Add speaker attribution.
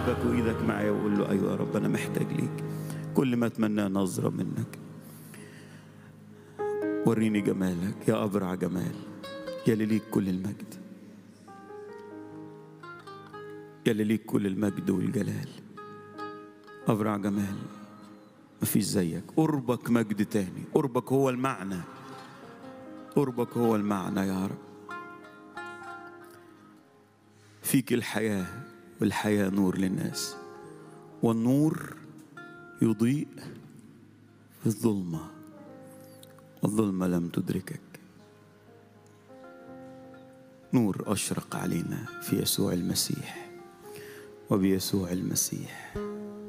Speaker 1: قلبك وايدك معايا وقول له ايوه يا رب انا محتاج ليك كل ما اتمنى نظره منك وريني جمالك يا ابرع جمال يا اللي ليك كل المجد يا اللي ليك كل المجد والجلال ابرع جمال مفيش زيك قربك مجد تاني قربك هو المعنى قربك هو المعنى يا رب فيك الحياة والحياة نور للناس والنور يضيء في الظلمة والظلمة لم تدركك نور أشرق علينا في يسوع المسيح وبيسوع المسيح